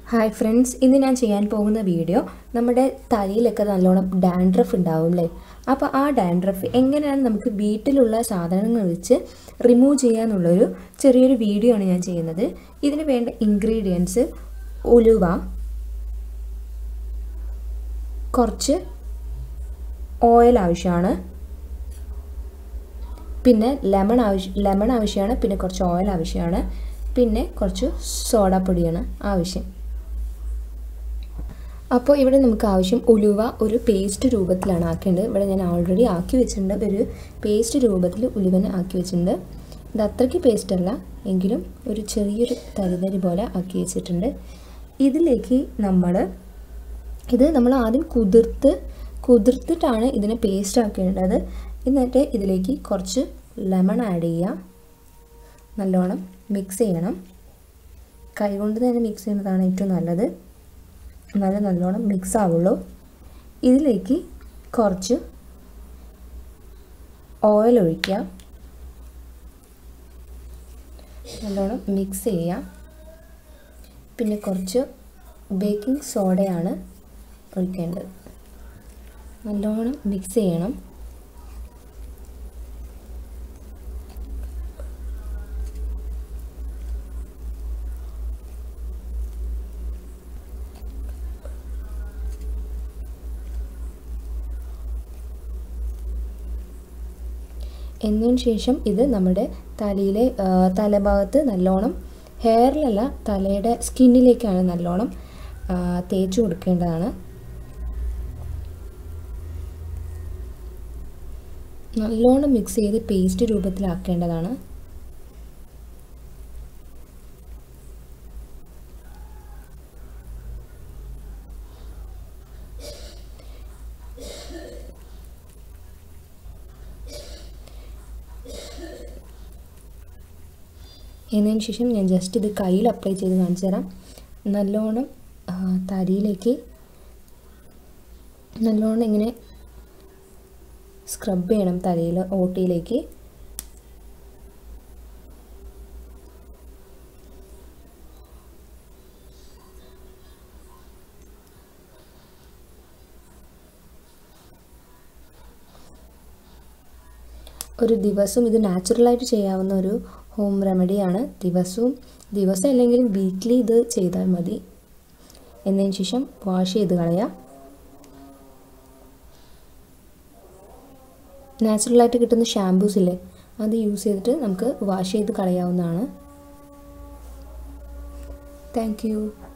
hi friends ഇന്ന് ഞാൻ ചെയ്യാൻ പോകുന്ന വീഡിയോ നമ്മുടെ തലയിലൊക്കെ നല്ലോണം ഡാൻഡ്രഫ് ഉണ്ടാവും അല്ലേ അപ്പോൾ ആ ഡാൻഡ്രഫ് എങ്ങനെയാണ് നമുക്ക് വീട്ടിലുള്ള സാധനങ്ങൾ വെച്ച് റിമൂവ് ചെയ്യാന്നുള്ളൊരു ചെറിയൊരു വീഡിയോ ആണ് ഞാൻ ചെയ്യുന്നത് ഇതിന് വേണ്ട ഇൻഗ്രീഡിയൻസ് ഉലുവ കുറച്ച് ഓയിൽ ആവശ്യമാണ് പിന്നെ ലെമൺ ആവശ്യം ലെമൺ ആവശ്യമാണ് പിന്നെ കുറച്ച് ഓയിൽ ആവശ്യമാണ് പിന്നെ കുറച്ച് സോഡാപ്പൊടിയാണ് ആവശ്യം അപ്പോൾ ഇവിടെ നമുക്ക് ആവശ്യം ഉലുവ ഒരു പേസ്റ്റ് രൂപത്തിലാണ് ആക്കേണ്ടത് ഇവിടെ ഞാൻ ഓൾറെഡി ആക്കി വെച്ചിട്ടുണ്ട് ഒരു പേസ്റ്റ് രൂപത്തിൽ ഉലുവനെ ആക്കി വെച്ചിട്ടുണ്ട് ഇത് അത്രയ്ക്ക് പേസ്റ്റ് അല്ല എങ്കിലും ഒരു ചെറിയൊരു തരിതരി പോലെ ആക്കി വെച്ചിട്ടുണ്ട് ഇതിലേക്ക് നമ്മൾ ഇത് നമ്മൾ ആദ്യം കുതിർത്ത് കുതിർത്തിട്ടാണ് ഇതിനെ പേസ്റ്റ് ആക്കേണ്ടത് എന്നിട്ട് ഇതിലേക്ക് കുറച്ച് ലെമൺ ആഡ് ചെയ്യുക നല്ലോണം മിക്സ് ചെയ്യണം കൈകൊണ്ട് തന്നെ മിക്സ് ചെയ്യുന്നതാണ് ഏറ്റവും നല്ലത് എന്നാലേ നല്ലോണം മിക്സ് ആവുള്ളൂ ഇതിലേക്ക് കുറച്ച് ഓയിൽ ഒഴിക്കുക നല്ലോണം മിക്സ് ചെയ്യുക പിന്നെ കുറച്ച് ബേക്കിംഗ് സോഡയാണ് ഒഴിക്കേണ്ടത് നല്ലോണം മിക്സ് ചെയ്യണം എന്നതിന് ശേഷം ഇത് നമ്മുടെ തലയിലെ തലഭാഗത്ത് നല്ലോണം ഹെയറിലല്ല തലയുടെ സ്കിന്നിലേക്കാണ് നല്ലോണം തേച്ച് കൊടുക്കേണ്ടതാണ് നല്ലോണം മിക്സ് ചെയ്ത് പേസ്റ്റ് രൂപത്തിലാക്കേണ്ടതാണ് എന്നതിന് ശേഷം ഞാൻ ജസ്റ്റ് ഇത് കയ്യിൽ അപ്ലൈ ചെയ്ത് കാണിച്ചു തരാം നല്ലോണം തരിയിലേക്ക് നല്ലോണം ഇങ്ങനെ സ്ക്രബ് ചെയ്യണം തലയിൽ ഓട്ടിയിലേക്ക് ഒരു ദിവസം ഇത് നാച്ചുറലായിട്ട് ചെയ്യാവുന്ന ഒരു ഹോം റെമഡിയാണ് ദിവസവും ദിവസം അല്ലെങ്കിലും വീക്ക്ലി ഇത് ചെയ്താൽ മതി എന്നതിന് ശേഷം വാഷ് ചെയ്ത് കളയാം നാച്ചുറലായിട്ട് കിട്ടുന്ന ഷാമ്പൂസ് ഇല്ലേ അത് യൂസ് ചെയ്തിട്ട് നമുക്ക് വാഷ് ചെയ്ത് കളയാവുന്നതാണ് താങ്ക്